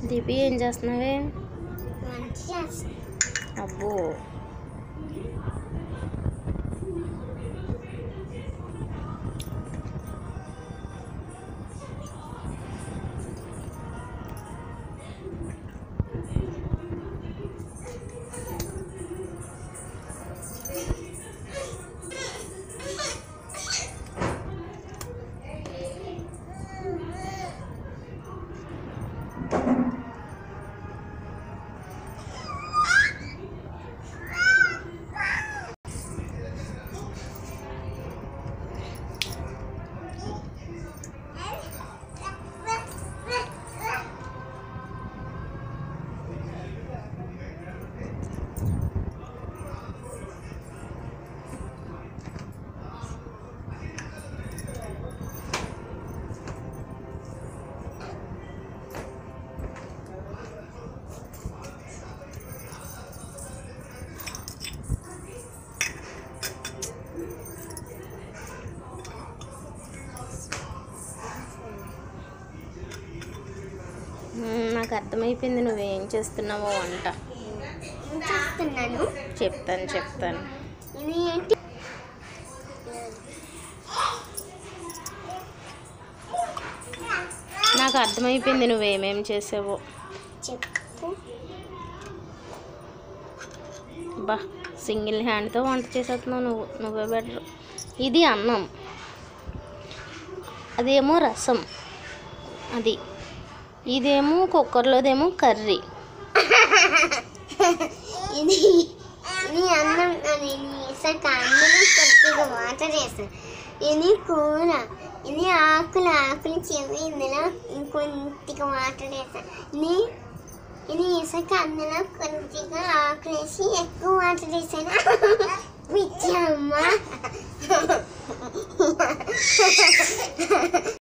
దీపి ఏం చేస్తున్నావే వంట చేస్తాను అబ్బో మ్మ్, నాకు అర్థమైపోయింది నువ్వేం చేస్తున్నావో వంట ఏం చేస్తున్నాను చెప్తాను చెప్తాను ఇది ఏంటి నాకు అర్థమైపోయింది నువ్వేమేం చేసావో చెప్పు బా సింగిల్ హ్యాండ్తో వంట చేసేస్తున్నావు నువ్వు నువ్వే బెటర్ ఇది అన్నం అదేమో రసం అది ఇదేమో కుక్కర్లోదేమో కర్రీ ఇది ఇది అన్నం అని ఇసక అందులో కొద్దిగా వాటర్ వేసాను ఇది కూర ఇది ఆకులు ఆకులు చెవి ఇందులో ఇంకొంతిగా వాటర్ వేసాను ఇది ఇది ఇసుక అందులో కొద్దిగా ఆకులు వేసి ఎక్కువ వాటర్ వేసాను పిచ్చి అమ్మ